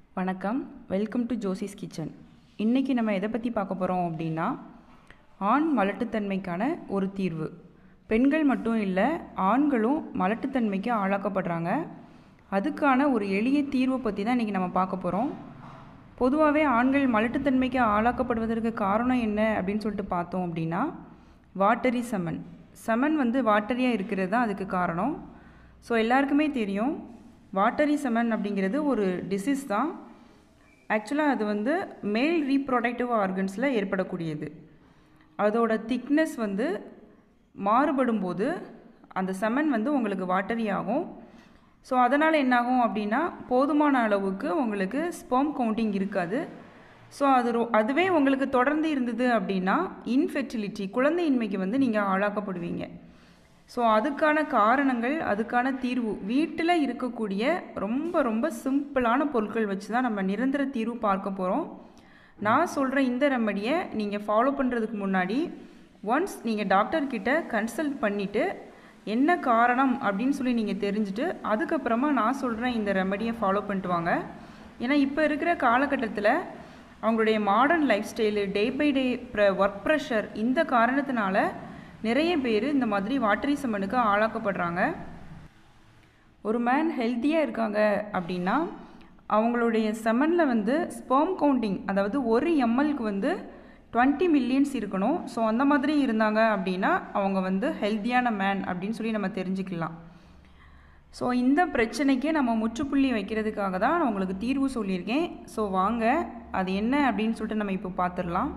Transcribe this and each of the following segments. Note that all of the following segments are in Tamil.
வணக்கம் வெல்கம் டு ஜோசிஸ் கிச்சன் இன்றைக்கி நம்ம எதை பற்றி பார்க்க போகிறோம் அப்படின்னா ஆண் மலட்டுத்தன்மைக்கான ஒரு தீர்வு பெண்கள் மட்டும் இல்லை ஆண்களும் மலட்டுத்தன்மைக்கு ஆளாக்கப்படுறாங்க அதுக்கான ஒரு எளிய தீர்வை பற்றி தான் இன்றைக்கி நம்ம பார்க்க போகிறோம் பொதுவாகவே ஆண்கள் மலட்டுத்தன்மைக்கு ஆளாக்கப்படுவதற்கு காரணம் என்ன அப்படின்னு சொல்லிட்டு பார்த்தோம் அப்படின்னா வாட்டரி செமன் செமன் வந்து வாட்டரியாக இருக்கிறது தான் அதுக்கு காரணம் ஸோ எல்லாருக்குமே தெரியும் வாட்டரி செமன் அப்படிங்கிறது ஒரு டிசீஸ் தான் ஆக்சுவலாக அது வந்து மேல் ரீப்ரொடக்டிவ் ஆர்கன்ஸில் ஏற்படக்கூடியது அதோட திக்னஸ் வந்து மாறுபடும் போது அந்த செமன் வந்து உங்களுக்கு வாட்டரி ஆகும் ஸோ அதனால் என்னாகும் அப்படின்னா போதுமான அளவுக்கு உங்களுக்கு ஸ்பெர்ம் கவுண்டிங் இருக்காது ஸோ அது ரொ அதுவே உங்களுக்கு தொடர்ந்து இருந்தது அப்படின்னா இன்ஃபெர்டிலிட்டி குழந்தையின்மைக்கு வந்து நீங்கள் ஆளாக்கப்படுவீங்க ஸோ அதுக்கான காரணங்கள் அதுக்கான தீர்வு வீட்டில் இருக்கக்கூடிய ரொம்ப ரொம்ப சிம்பிளான பொருட்கள் வச்சு தான் நம்ம நிரந்தர தீர்வு பார்க்க போகிறோம் நான் சொல்கிற இந்த ரெமடியை நீங்கள் ஃபாலோ பண்ணுறதுக்கு முன்னாடி ஒன்ஸ் நீங்கள் டாக்டர்கிட்ட கன்சல்ட் பண்ணிவிட்டு என்ன காரணம் அப்படின்னு சொல்லி நீங்கள் தெரிஞ்சுட்டு அதுக்கப்புறமா நான் சொல்கிறேன் இந்த ரெமடியை ஃபாலோ பண்ணிட்டு வாங்க ஏன்னா இப்போ இருக்கிற காலகட்டத்தில் அவங்களுடைய modern lifestyle day by day ப்ர ஒர்க் ப்ரெஷர் இந்த காரணத்தினால நிறைய பேர் இந்த மாதிரி வாட்டரி செம்மனுக்கு ஆளாக்கப்படுறாங்க ஒரு மேன் ஹெல்த்தியாக இருக்காங்க அப்படின்னா அவங்களுடைய செமனில் வந்து ஸ்பெர்ம் கவுண்டிங் அதாவது ஒரு எம்எல்க்கு வந்து டுவெண்ட்டி மில்லியன்ஸ் இருக்கணும் ஸோ அந்த மாதிரி இருந்தாங்க அப்படின்னா அவங்க வந்து ஹெல்த்தியான மேன் அப்படின்னு சொல்லி நம்ம தெரிஞ்சுக்கலாம் ஸோ இந்த பிரச்சனைக்கு நம்ம முற்றுப்புள்ளி வைக்கிறதுக்காக தான் நான் உங்களுக்கு தீர்வு சொல்லியிருக்கேன் ஸோ வாங்க அது என்ன அப்படின்னு சொல்லிட்டு நம்ம இப்போ பார்த்துடலாம்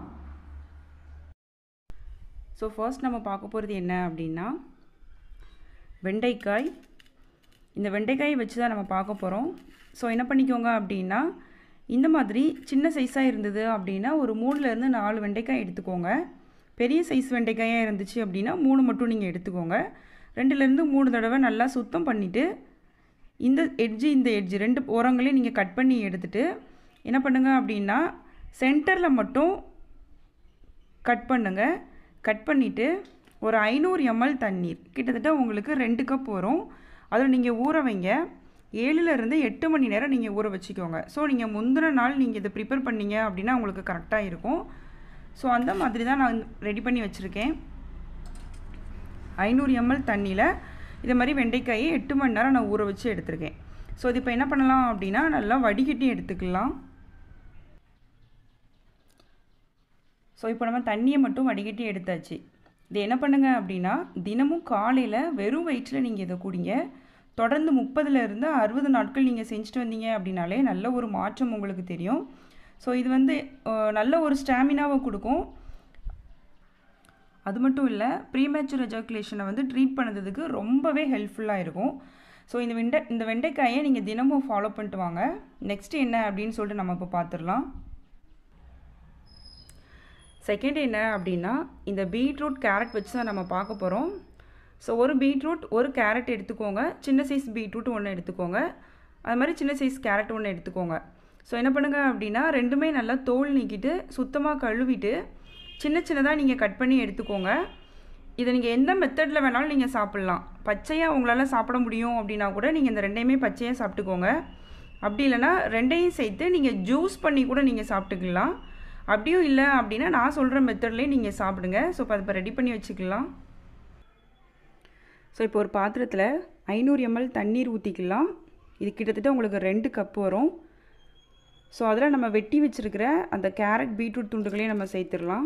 ஸோ ஃபர்ஸ்ட் நம்ம பார்க்க போகிறது என்ன அப்படின்னா வெண்டைக்காய் இந்த வெண்டைக்காயை வச்சு தான் நம்ம பார்க்க போகிறோம் ஸோ என்ன பண்ணிக்கோங்க அப்படின்னா இந்த மாதிரி சின்ன சைஸாக இருந்தது அப்படின்னா ஒரு மூணுலேருந்து நாலு வெண்டைக்காய் எடுத்துக்கோங்க பெரிய சைஸ் வெண்டைக்காயாக இருந்துச்சு அப்படின்னா மூணு மட்டும் நீங்கள் எடுத்துக்கோங்க ரெண்டுலேருந்து மூணு தடவை நல்லா சுத்தம் பண்ணிவிட்டு இந்த எட்ஜு இந்த எட்ஜு ரெண்டு ஓரங்களையும் நீங்கள் கட் பண்ணி எடுத்துகிட்டு என்ன பண்ணுங்கள் அப்படின்னா சென்டரில் மட்டும் கட் பண்ணுங்கள் கட் பண்ணிவிட்டு ஒரு ஐநூறு எம்எல் தண்ணீர் கிட்டத்தட்ட உங்களுக்கு ரெண்டு கப் வரும் அதில் நீங்கள் ஊற வைங்க ஏழுலேருந்து எட்டு மணி நேரம் நீங்கள் ஊற வச்சுக்கோங்க ஸோ நீங்கள் முந்தின நாள் நீங்கள் இதை ப்ரிப்பேர் பண்ணீங்க அப்படின்னா உங்களுக்கு கரெக்டாக இருக்கும் ஸோ அந்த மாதிரி தான் நான் ரெடி பண்ணி வச்சுருக்கேன் ஐநூறு எம்எல் தண்ணியில் இது மாதிரி வெண்டைக்காயை எட்டு மணி நேரம் நான் ஊற வச்சு எடுத்திருக்கேன் ஸோ இது இப்போ என்ன பண்ணலாம் அப்படின்னா நல்லா வடிகட்டி எடுத்துக்கலாம் ஸோ இப்போ நம்ம தண்ணியை மட்டும் வடிகட்டி எடுத்தாச்சு இது என்ன பண்ணுங்க அப்படின்னா தினமும் காலையில் வெறும் வயிற்றில் நீங்கள் இதை குடிங்க தொடர்ந்து முப்பதுலேருந்து அறுபது நாட்கள் நீங்கள் செஞ்சுட்டு வந்தீங்க அப்படின்னாலே நல்ல ஒரு மாற்றம் உங்களுக்கு தெரியும் ஸோ இது வந்து நல்ல ஒரு ஸ்டாமினாவை கொடுக்கும் அது மட்டும் இல்லை ப்ரீமேச்சூர் எஜாக்குலேஷனை வந்து ட்ரீட் பண்ணுறதுக்கு ரொம்பவே ஹெல்ப்ஃபுல்லாக இருக்கும் ஸோ இந்த வெண்டை இந்த வெண்டைக்காயை நீங்கள் தினமும் ஃபாலோ பண்ணிட்டு வாங்க நெக்ஸ்ட் என்ன அப்படின்னு சொல்லிட்டு நம்ம இப்போ பார்த்துடலாம் செகண்ட் என்ன அப்படின்னா இந்த பீட்ரூட் கேரட் வச்சு தான் நம்ம பார்க்க போகிறோம் ஸோ ஒரு பீட்ரூட் ஒரு கேரட் எடுத்துக்கோங்க சின்ன சைஸ் பீட்ரூட் ஒன்று எடுத்துக்கோங்க அது மாதிரி சின்ன சைஸ் கேரட் ஒன்று எடுத்துக்கோங்க ஸோ என்ன பண்ணுங்கள் அப்படின்னா ரெண்டுமே நல்லா தோல் நீக்கிட்டு சுத்தமாக கழுவிட்டு சின்ன சின்னதாக நீங்கள் கட் பண்ணி எடுத்துக்கோங்க இதை நீங்கள் எந்த மெத்தடில் வேணாலும் நீங்கள் சாப்பிட்லாம் பச்சையாக உங்களால் சாப்பிட முடியும் அப்படின்னா கூட நீங்கள் இந்த ரெண்டையுமே பச்சையாக சாப்பிட்டுக்கோங்க அப்படி இல்லைனா ரெண்டையும் சேர்த்து நீங்கள் ஜூஸ் பண்ணி கூட நீங்கள் சாப்பிட்டுக்கலாம் அப்படியும் இல்லை அப்படின்னா நான் சொல்கிற மெத்தட்லேயே நீங்கள் சாப்பிடுங்க ஸோ இப்போ அதை இப்போ ரெடி பண்ணி வச்சுக்கலாம் ஸோ இப்போ ஒரு பாத்திரத்தில் ஐநூறு எம்எல் தண்ணீர் ஊற்றிக்கலாம் இது கிட்டத்தட்ட உங்களுக்கு ரெண்டு கப் வரும் ஸோ அதில் நம்ம வெட்டி வச்சுருக்கிற அந்த கேரட் பீட்ரூட் துண்டுகளையும் நம்ம சேர்த்துடலாம்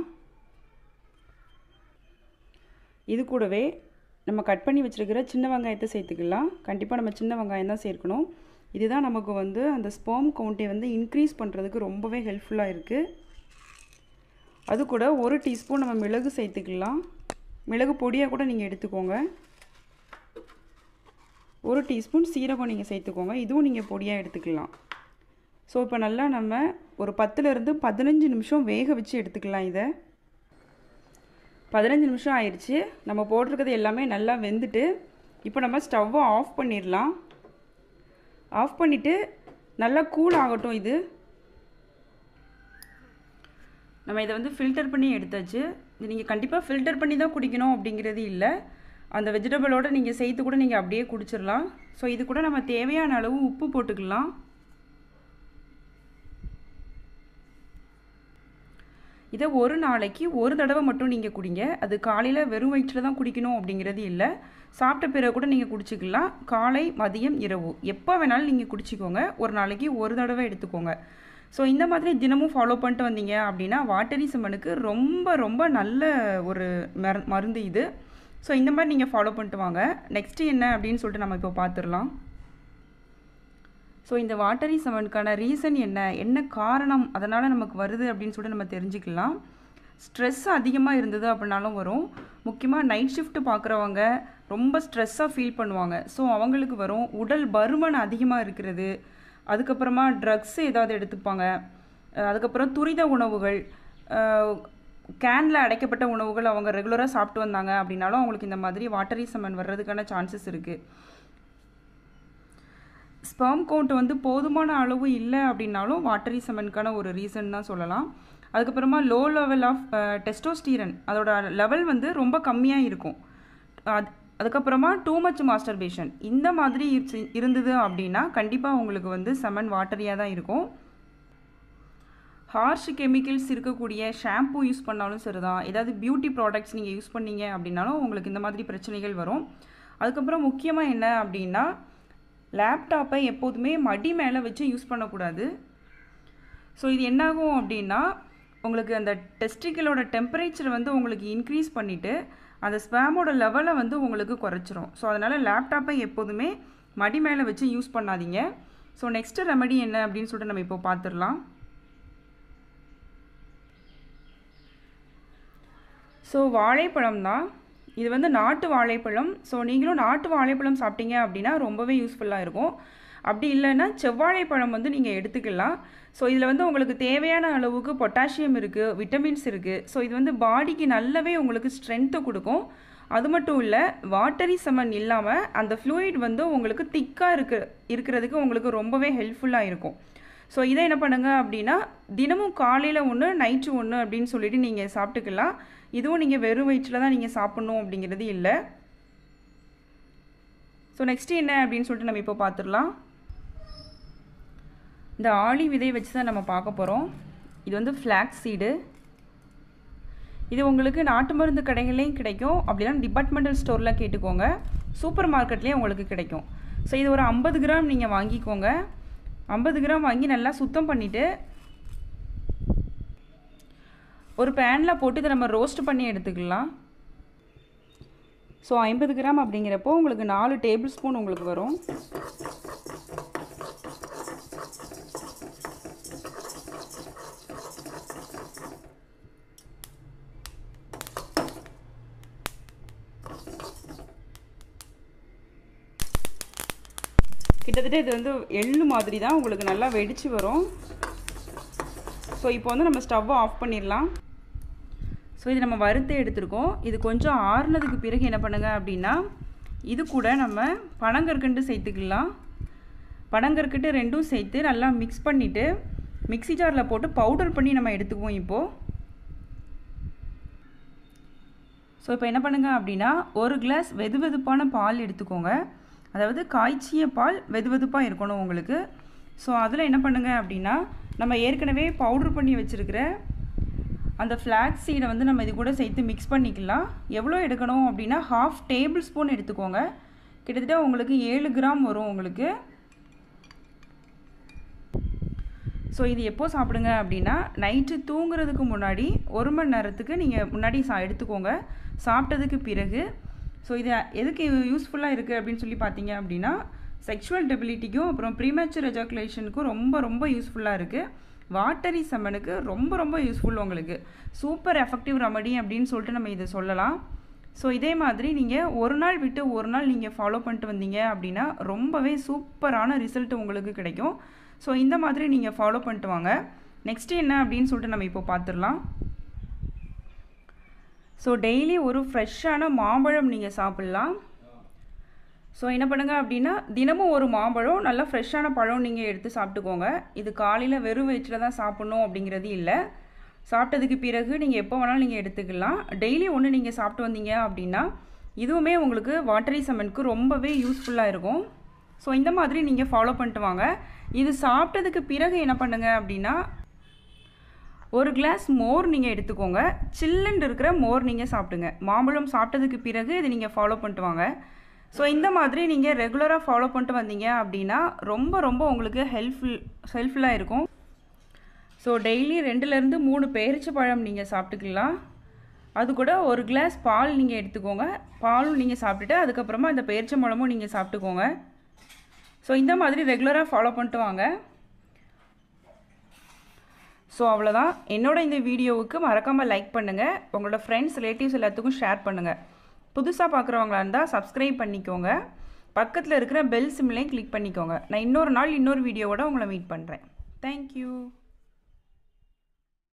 இது கூடவே நம்ம கட் பண்ணி வச்சுருக்கிற சின்ன வெங்காயத்தை சேர்த்துக்கலாம் கண்டிப்பாக நம்ம சின்ன வெங்காயம் தான் சேர்க்கணும் இதுதான் நமக்கு வந்து அந்த ஸ்பேம் கவுண்ட்டை வந்து இன்க்ரீஸ் பண்ணுறதுக்கு ரொம்பவே ஹெல்ப்ஃபுல்லாக இருக்குது அது கூட ஒரு டீஸ்பூன் நம்ம மிளகு சேர்த்துக்கலாம் மிளகு பொடியாக கூட நீங்கள் எடுத்துக்கோங்க ஒரு டீஸ்பூன் சீரகம் நீங்கள் சேர்த்துக்கோங்க இதுவும் நீங்கள் பொடியாக எடுத்துக்கலாம் ஸோ இப்போ நல்லா நம்ம ஒரு பத்துலேருந்து பதினஞ்சு நிமிஷம் வேக வச்சு எடுத்துக்கலாம் இதை பதினஞ்சு நிமிஷம் ஆயிடுச்சு நம்ம போட்டிருக்கிறது எல்லாமே நல்லா வெந்துட்டு இப்போ நம்ம ஸ்டவ்வை ஆஃப் பண்ணிடலாம் ஆஃப் பண்ணிவிட்டு நல்லா கூல் ஆகட்டும் இது நம்ம இதை வந்து ஃபில்டர் பண்ணி எடுத்தாச்சு இது நீங்கள் கண்டிப்பாக ஃபில்டர் பண்ணி தான் குடிக்கணும் அப்படிங்கிறது இல்லை அந்த வெஜிடபிளோடு நீங்கள் சேர்த்து கூட நீங்கள் அப்படியே குடிச்சிடலாம் ஸோ இது கூட நம்ம தேவையான அளவு உப்பு போட்டுக்கலாம் இதை ஒரு நாளைக்கு ஒரு தடவை மட்டும் நீங்கள் குடிங்க அது காலையில் வெறும் வயிற்றில் தான் குடிக்கணும் அப்படிங்கிறது இல்லை சாப்பிட்ட பிறகு கூட நீங்கள் குடிச்சிக்கலாம் காலை மதியம் இரவு எப்போ வேணாலும் நீங்கள் குடிச்சிக்கோங்க ஒரு நாளைக்கு ஒரு தடவை எடுத்துக்கோங்க ஸோ இந்த மாதிரி தினமும் ஃபாலோ பண்ணிட்டு வந்தீங்க அப்படின்னா வாட்டரி செம்மனுக்கு ரொம்ப ரொம்ப நல்ல ஒரு மரு மருந்து இது ஸோ இந்த மாதிரி நீங்கள் ஃபாலோ பண்ணிட்டு வாங்க நெக்ஸ்ட்டு என்ன அப்படின்னு சொல்லிட்டு நம்ம இப்போ பார்த்துடலாம் ஸோ இந்த வாட்டரி செமனுக்கான ரீசன் என்ன என்ன காரணம் அதனால் நமக்கு வருது அப்படின்னு சொல்லிட்டு நம்ம தெரிஞ்சுக்கலாம் ஸ்ட்ரெஸ் அதிகமாக இருந்தது அப்படின்னாலும் வரும் முக்கியமாக நைட் ஷிஃப்ட் பார்க்குறவங்க ரொம்ப ஸ்ட்ரெஸ்ஸாக ஃபீல் பண்ணுவாங்க ஸோ அவங்களுக்கு வரும் உடல் பருமன் அதிகமாக இருக்கிறது அதுக்கப்புறமா ட்ரக்ஸ் ஏதாவது எடுத்துப்பாங்க அதுக்கப்புறம் துரித உணவுகள் கேனில் அடைக்கப்பட்ட உணவுகள் அவங்க ரெகுலராக சாப்பிட்டு வந்தாங்க அப்படின்னாலும் அவங்களுக்கு இந்த மாதிரி வாட்டரி செமன் வர்றதுக்கான சான்சஸ் இருக்குது ஸ்பெர்ம் கவுண்ட் வந்து போதுமான அளவு இல்லை அப்படின்னாலும் வாட்டரி செமனுக்கான ஒரு ரீசன் தான் சொல்லலாம் அதுக்கப்புறமா லோ லெவல் ஆஃப் டெஸ்டோஸ்டீரன் அதோட லெவல் வந்து ரொம்ப கம்மியாக இருக்கும் அது அதுக்கப்புறமா டூ மச் மாஸ்டர்பேஷன் இந்த மாதிரி இருந்தது அப்படின்னா கண்டிப்பாக உங்களுக்கு வந்து செமன் வாட்டரியாக தான் இருக்கும் ஹார்ஷ் கெமிக்கல்ஸ் இருக்கக்கூடிய ஷாம்பூ யூஸ் பண்ணாலும் சரிதான் ஏதாவது பியூட்டி ப்ராடக்ட்ஸ் நீங்கள் யூஸ் பண்ணீங்க அப்படின்னாலும் உங்களுக்கு இந்த மாதிரி பிரச்சனைகள் வரும் அதுக்கப்புறம் முக்கியமாக என்ன அப்படின்னா லேப்டாப்பை எப்போதுமே மடி மேலே வச்சு யூஸ் பண்ணக்கூடாது ஸோ இது என்னாகும் அப்படின்னா உங்களுக்கு அந்த டெஸ்டிக்கலோட டெம்பரேச்சர் வந்து உங்களுக்கு இன்க்ரீஸ் பண்ணிவிட்டு அந்த ஸ்பேமோட லெவலை வந்து உங்களுக்கு குறைச்சிரும் ஸோ அதனால் லேப்டாப்பை எப்போதுமே மடி மேலே வச்சு யூஸ் பண்ணாதீங்க ஸோ நெக்ஸ்ட்டு ரெமடி என்ன அப்படின்னு சொல்லிட்டு நம்ம இப்போ பார்த்துடலாம் ஸோ வாழைப்பழம் தான் இது வந்து நாட்டு வாழைப்பழம் ஸோ நீங்களும் நாட்டு வாழைப்பழம் சாப்பிட்டீங்க அப்படின்னா ரொம்பவே யூஸ்ஃபுல்லாக இருக்கும் அப்படி இல்லைன்னா செவ்வாழைப்பழம் வந்து நீங்கள் எடுத்துக்கலாம் ஸோ இதில் வந்து உங்களுக்கு தேவையான அளவுக்கு பொட்டாசியம் இருக்குது விட்டமின்ஸ் இருக்குது ஸோ இது வந்து பாடிக்கு நல்லாவே உங்களுக்கு ஸ்ட்ரென்த்தை கொடுக்கும் அது மட்டும் இல்லை வாட்டரி செமன் இல்லாமல் அந்த ஃப்ளூயிட் வந்து உங்களுக்கு திக்காக இருக்க இருக்கிறதுக்கு உங்களுக்கு ரொம்பவே ஹெல்ப்ஃபுல்லாக இருக்கும் ஸோ இதை என்ன பண்ணுங்க அப்படின்னா தினமும் காலையில் ஒன்று நைட்டு ஒன்று அப்படின்னு சொல்லிட்டு நீங்கள் சாப்பிட்டுக்கலாம் இதுவும் நீங்கள் வெறும் வயிற்றில் தான் நீங்கள் சாப்பிட்ணும் அப்படிங்கிறது இல்லை ஸோ நெக்ஸ்ட்டு என்ன அப்படின்னு சொல்லிட்டு நம்ம இப்போ பார்த்துடலாம் இந்த ஆளி விதை வச்சு தான் நம்ம பார்க்க போகிறோம் இது வந்து ஃப்ளாக்ஸ் சீடு இது உங்களுக்கு நாட்டு மருந்து கடைகள்லேயும் கிடைக்கும் அப்படின்னா டிபார்ட்மெண்டல் ஸ்டோரில் கேட்டுக்கோங்க சூப்பர் மார்க்கெட்லேயும் உங்களுக்கு கிடைக்கும் ஸோ இது ஒரு ஐம்பது கிராம் நீங்கள் வாங்கிக்கோங்க ஐம்பது கிராம் வாங்கி நல்லா சுத்தம் பண்ணிவிட்டு ஒரு பேனில் போட்டு இதை நம்ம ரோஸ்ட் பண்ணி எடுத்துக்கலாம் ஸோ ஐம்பது கிராம் அப்படிங்கிறப்போ உங்களுக்கு நாலு டேபிள் ஸ்பூன் உங்களுக்கு வரும் கிட்டத்தட்ட இது வந்து எள்ளு மாதிரி தான் உங்களுக்கு நல்லா வெடிச்சு வரும் ஸோ இப்போ வந்து நம்ம ஸ்டவ்வை ஆஃப் பண்ணிடலாம் ஸோ இது நம்ம வறுத்து எடுத்திருக்கோம் இது கொஞ்சம் ஆறுனதுக்கு பிறகு என்ன பண்ணுங்க அப்படின்னா இது கூட நம்ம பனங்கற்கண்டு சேர்த்துக்கலாம் பனங்கற்கண்டு ரெண்டும் சேர்த்து நல்லா மிக்ஸ் பண்ணிவிட்டு மிக்ஸி ஜாரில் போட்டு பவுடர் பண்ணி நம்ம எடுத்துக்குவோம் இப்போது ஸோ இப்போ என்ன பண்ணுங்க அப்படின்னா ஒரு கிளாஸ் வெது வெதுப்பான பால் எடுத்துக்கோங்க அதாவது காய்ச்சிய பால் வெது வெதுப்பாக இருக்கணும் உங்களுக்கு ஸோ அதில் என்ன பண்ணுங்க அப்படின்னா நம்ம ஏற்கனவே பவுட்ரு பண்ணி வச்சுருக்கிற அந்த ஃப்ளாக்ஸ் சீடை வந்து நம்ம இது கூட சேர்த்து மிக்ஸ் பண்ணிக்கலாம் எவ்வளோ எடுக்கணும் அப்படின்னா ஹாஃப் டேபிள் ஸ்பூன் எடுத்துக்கோங்க கிட்டத்தட்ட உங்களுக்கு ஏழு கிராம் வரும் உங்களுக்கு ஸோ இது எப்போ சாப்பிடுங்க அப்படின்னா நைட்டு தூங்குறதுக்கு முன்னாடி ஒரு மணி நேரத்துக்கு நீங்கள் முன்னாடி சா எடுத்துக்கோங்க சாப்பிட்டதுக்கு பிறகு ஸோ இது எதுக்கு யூஸ்ஃபுல்லாக இருக்குது அப்படின்னு சொல்லி பார்த்தீங்க அப்படின்னா செக்ஷுவல் டெபிலிட்டிக்கும் அப்புறம் ப்ரீமேச்சர் எஜாக்குலேஷனுக்கும் ரொம்ப ரொம்ப யூஸ்ஃபுல்லாக இருக்குது வாட்டரி செம்மனுக்கு ரொம்ப ரொம்ப யூஸ்ஃபுல் உங்களுக்கு சூப்பர் எஃபெக்டிவ் ரெமடி அப்படின்னு சொல்லிட்டு நம்ம இதை சொல்லலாம் ஸோ இதே மாதிரி நீங்கள் ஒரு நாள் விட்டு ஒரு நாள் நீங்கள் ஃபாலோ பண்ணிட்டு வந்தீங்க அப்படின்னா ரொம்பவே சூப்பரான ரிசல்ட் உங்களுக்கு கிடைக்கும் ஸோ இந்த மாதிரி நீங்கள் ஃபாலோ பண்ணிட்டு வாங்க நெக்ஸ்ட்டு என்ன அப்படின்னு சொல்லிட்டு நம்ம இப்போ பார்த்துடலாம் ஸோ டெய்லி ஒரு ஃப்ரெஷ்ஷான மாம்பழம் நீங்கள் சாப்பிட்லாம் ஸோ என்ன பண்ணுங்க அப்படின்னா தினமும் ஒரு மாம்பழம் நல்லா ஃப்ரெஷ்ஷான பழம் நீங்கள் எடுத்து சாப்பிட்டுக்கோங்க இது காலையில் வெறும் வயிற்றில் தான் சாப்பிட்ணும் அப்படிங்கிறது இல்லை சாப்பிட்டதுக்கு பிறகு நீங்கள் எப்போ வேணாலும் நீங்கள் எடுத்துக்கலாம் டெய்லி ஒன்று நீங்கள் சாப்பிட்டு வந்தீங்க அப்படின்னா இதுவுமே உங்களுக்கு வாட்டரி செமனுக்கு ரொம்பவே யூஸ்ஃபுல்லாக இருக்கும் ஸோ இந்த மாதிரி நீங்கள் ஃபாலோ பண்ணிட்டு வாங்க இது சாப்பிட்டதுக்கு பிறகு என்ன பண்ணுங்க அப்படின்னா ஒரு கிளாஸ் மோர் நீங்கள் எடுத்துக்கோங்க சில்லுன்னு இருக்கிற மோர் நீங்கள் சாப்பிடுங்க மாம்பழம் சாப்பிட்டதுக்கு பிறகு இது நீங்கள் ஃபாலோ பண்ணிட்டு வாங்க ஸோ இந்த மாதிரி நீங்கள் ரெகுலராக ஃபாலோ பண்ணிட்டு வந்தீங்க அப்படின்னா ரொம்ப ரொம்ப உங்களுக்கு ஹெல்ப்ஃபுல் ஹெல்ப்ஃபுல்லாக இருக்கும் ஸோ டெய்லி ரெண்டுலேருந்து மூணு பேரிச்ச பழம் நீங்கள் சாப்பிட்டுக்கலாம் அது கூட ஒரு கிளாஸ் பால் நீங்கள் எடுத்துக்கோங்க பாலும் நீங்கள் சாப்பிட்டுட்டு அதுக்கப்புறமா இந்த பேரிச்சம்பழமும் நீங்கள் சாப்பிட்டுக்கோங்க ஸோ இந்த மாதிரி ரெகுலராக ஃபாலோ பண்ணிட்டு வாங்க ஸோ அவ்வளோதான் என்னோட இந்த வீடியோவுக்கு மறக்காமல் லைக் பண்ணுங்கள் உங்களோட ஃப்ரெண்ட்ஸ் ரிலேட்டிவ்ஸ் எல்லாத்துக்கும் ஷேர் பண்ணுங்கள் புதுசாக பார்க்குறவங்களா இருந்தால் சப்ஸ்கிரைப் பண்ணிக்கோங்க பக்கத்தில் இருக்கிற பெல் சிம்லையும் கிளிக் பண்ணிக்கோங்க நான் இன்னொரு நாள் இன்னொரு வீடியோவோட உங்களை மீட் பண்ணுறேன் தேங்க்யூ